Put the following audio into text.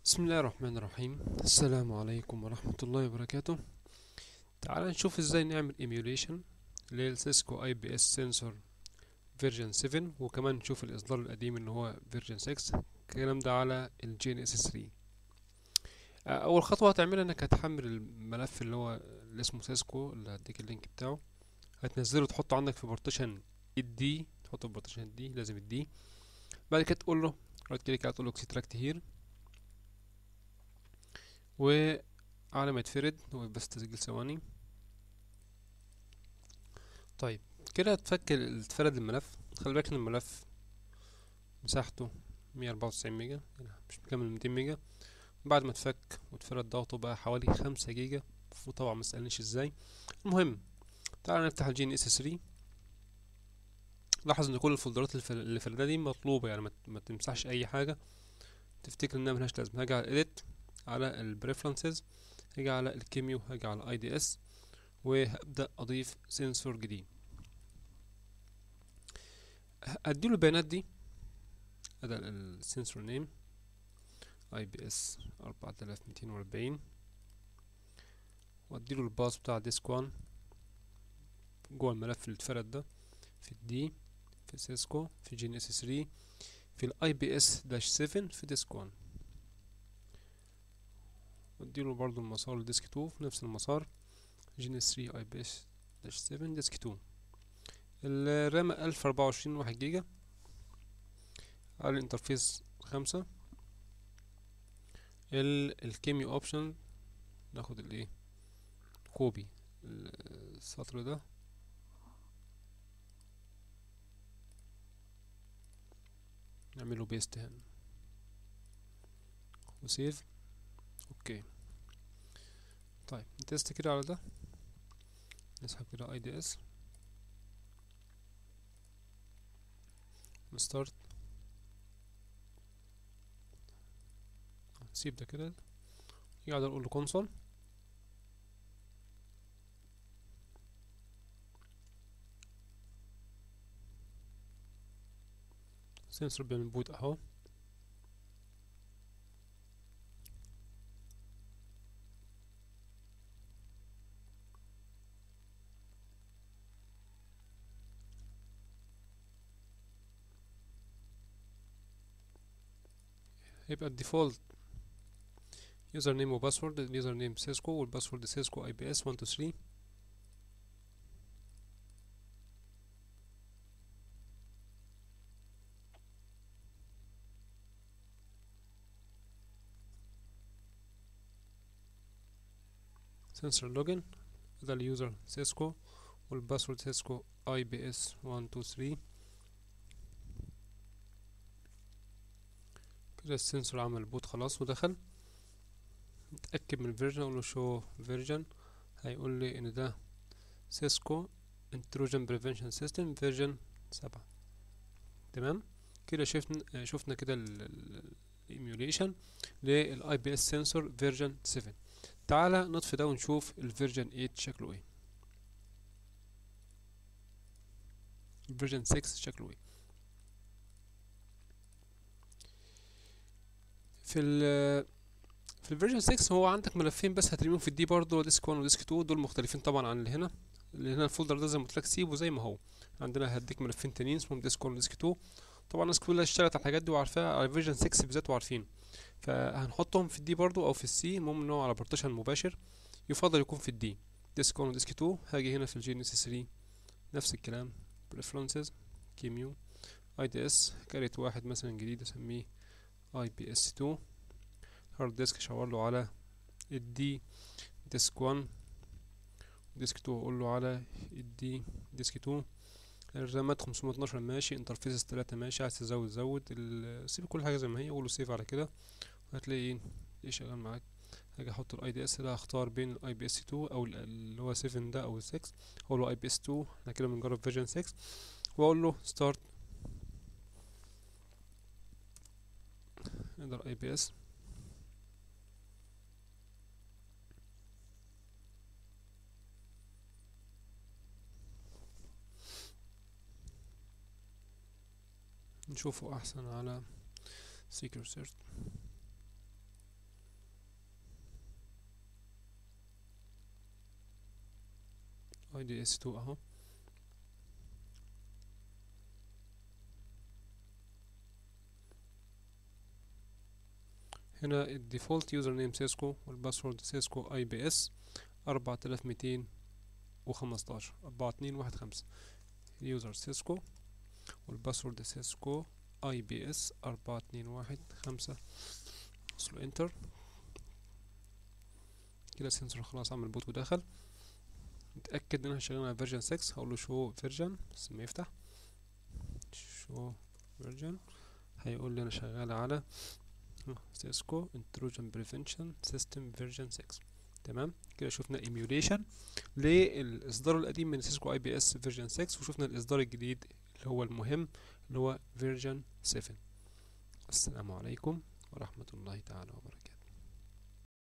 بسم الله الرحمن الرحيم السلام عليكم ورحمة الله وبركاته تعال نشوف ازاي نعمل ايميوليشن للسيسكو اي بي اس سنسور فيرجن 7 وكمان نشوف الاصدار القديم اللي هو فيرجن 6 الكلام ده على الجي ان اس 3 اول خطوة هتعملها انك هتحمل الملف اللي هو اللي اسمه سيسكو اللي هديك اللينك بتاعه هتنزله تحطه عندك في بارتيشن الدي تحطه في بارتيشن الدي لازم الدي بعد كده تقول له رايت كليك تقول له اكستراكت هير وعلى ما يتفرد هو بس تسجيل ثواني طيب كده اتفك اتفرد الملف خلي بالك ان الملف مساحته مية أربعة وتسعين ميجا يعني مش مكمل ميتين ميجا بعد ما اتفك واتفرد ضغطه بقى حوالي خمسة جيجا وطبعا متسألنيش ازاي المهم تعالى نفتح الجي ان اس 3 لاحظ ان كل الفولدرات اللي فردها دي مطلوبة يعني ما تمسحش اي حاجة تفتكر انها ملهاش لازمة هاجي على edit على البريفرنسز هاجي على الكيميو هاجي على اي دي اس وهبدأ اضيف سنسور جديد اديله البيانات دي ادي السنسور نيم اي بي اس اربعة الاف ميتين واربعين واديله الباص بتاع ديسك وان جوه الملف اللي اتفرد ده في الدي في سيسكو في جي ان اس 3 في الاي بي اس داش 7 في ديسك 1 واديله برضو المسار لديسك 2 في نفس المسار جي ان اس 3 اي بي اس داش 7 ديسك 2 الرام الف اربعة وعشرين واحد جيجا على الانترفيس خمسة الكيميو اوبشن ناخد الايه كوبي السطر ده نعمله بيست هنا وسيف اوكي طيب نتست كده على ده نسحب كده اي دي اس نستارت نسيب ده كده يقعد نقول له كونسول سنسور بيعمل بوت اهو يبقى الديفولت يوزر نيم وباسورد اليوزر نيم سيسكو والباسورد سيسكو اي بي اس 1 2 3 سنسور لوجن ده اليوزر سيسكو والباسورد سيسكو اي بي اس 1 2 3 كده السنسور عمل بوت خلاص ودخل نتأكد من الفيرجن اقول له شو فيرجن هيقول لي ان ده سيسكو انتروجن بريفنشن سيستم فيرجن سبعة تمام كده شفنا شفنا كده الايميوليشن للاي بي اس سنسور فيرجن 7 تعالى نطفي ده ونشوف الفيرجن 8 شكله ايه الفيرجن 6 شكله ايه في ال في الفيرجن 6 هو عندك ملفين بس هترميهم في الدي برضه ديسك 1 وديسك 2 دول مختلفين طبعا عن اللي هنا اللي هنا الفولدر ده زي ما قلت لك سيبه زي ما هو عندنا هديك ملفين تانيين اسمهم ديسك 1 وديسك 2 طبعا الناس كلها اشتغلت على الحاجات دي وعارفاها على فيرجن 6 بالذات وعارفين فهنحطهم في الدي برضو او في السي المهم ان هو على بارتيشن مباشر يفضل يكون في الدي ديسك 1 وديسك 2 هاجي هنا في الجي ان اس 3 نفس الكلام بريفرنسز كيميو اي دي اس كاريت واحد مثلا جديد اسميه اي بي اس 2 هارد ديسك اشاور له على الدي ديسك 1 ديسك 2 اقول له على الدي ديسك 2 الرامات 512 ماشي انترفيسز 3 ماشي عايز تزود زود سيب كل حاجه زي ما هي اقول له سيف على كده وهتلاقي ايه ايه شغال معاك هاجي احط الاي دي اس ده هختار بين الاي بي اس 2 او اللي هو 7 ده او 6 اقول له اي بي اس 2 احنا كده بنجرب فيرجن 6 واقول له ستارت نقدر اي بي اس نشوفه احسن على سيكر سيرت اي دي اس 2 اهو هنا الديفولت يوزر نيم سيسكو والباسورد سيسكو اي بي اس أربعة آلاف ميتين وخمستاشر أربعة اتنين واحد خمسة اليوزر سيسكو والباسورد سيسكو اي بي اس أربعة اتنين واحد خمسة وصلوا انتر كده السنسور خلاص عمل بوت ودخل نتأكد ان احنا شغالين على فيرجن 6 هقول له شو فيرجن بس ما يفتح شو فيرجن هيقول لي انا شغال على سيسكو انتروجن بريفنشن سيستم فيرجن 6 تمام كده شفنا ايميوليشن للاصدار القديم من سيسكو اي بي اس فيرجن 6 وشفنا الاصدار الجديد اللي هو المهم اللي هو فيرجن 7 السلام عليكم ورحمة الله تعالى وبركاته